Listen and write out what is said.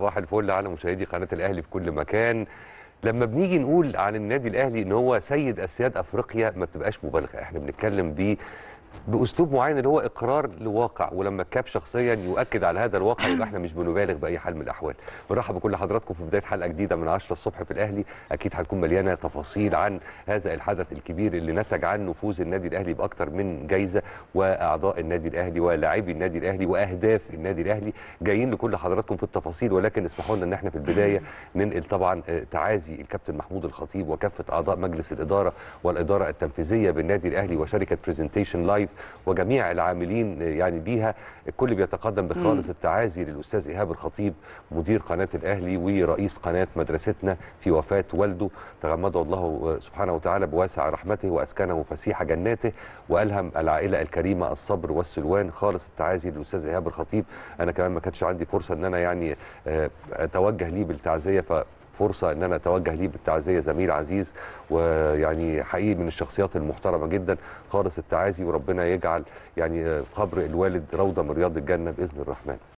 صباح الفل على مشاهدي قناه الاهلي في كل مكان لما بنيجي نقول عن النادي الاهلي ان هو سيد اسياد افريقيا ما بتبقاش مبالغه احنا بنتكلم بيه باسلوب معين اللي هو اقرار لواقع ولما الكاب شخصيا يؤكد على هذا الواقع يبقى احنا مش بنبالغ باي حال من الاحوال بنرحب بكل حضراتكم في بدايه حلقه جديده من 10 الصبح في الاهلي اكيد هتكون مليانه تفاصيل عن هذا الحدث الكبير اللي نتج عنه فوز النادي الاهلي باكثر من جايزه واعضاء النادي الاهلي ولاعبي النادي الاهلي واهداف النادي الاهلي جايين لكل حضراتكم في التفاصيل ولكن اسمحوا لنا ان احنا في البدايه ننقل طبعا تعازي الكابتن محمود الخطيب وكافه اعضاء مجلس الاداره والاداره التنفيذيه بالنادي الاهلي وشركه برزنتيشن لايف وجميع العاملين يعني بيها الكل بيتقدم بخالص التعازي للاستاذ ايهاب الخطيب مدير قناه الاهلي ورئيس قناه مدرستنا في وفاه والده تغمده الله سبحانه وتعالى بواسع رحمته واسكنه فسيح جناته والهم العائله الكريمه الصبر والسلوان خالص التعازي للاستاذ ايهاب الخطيب انا كمان ما كانش عندي فرصه ان انا يعني اتوجه ليه بالتعزيه ف فرصة ان انا اتوجه ليه بالتعزية زميل عزيز ويعني حقيقي من الشخصيات المحترمة جدا خالص التعازي وربنا يجعل يعني قبر الوالد روضة من رياض الجنة بإذن الرحمن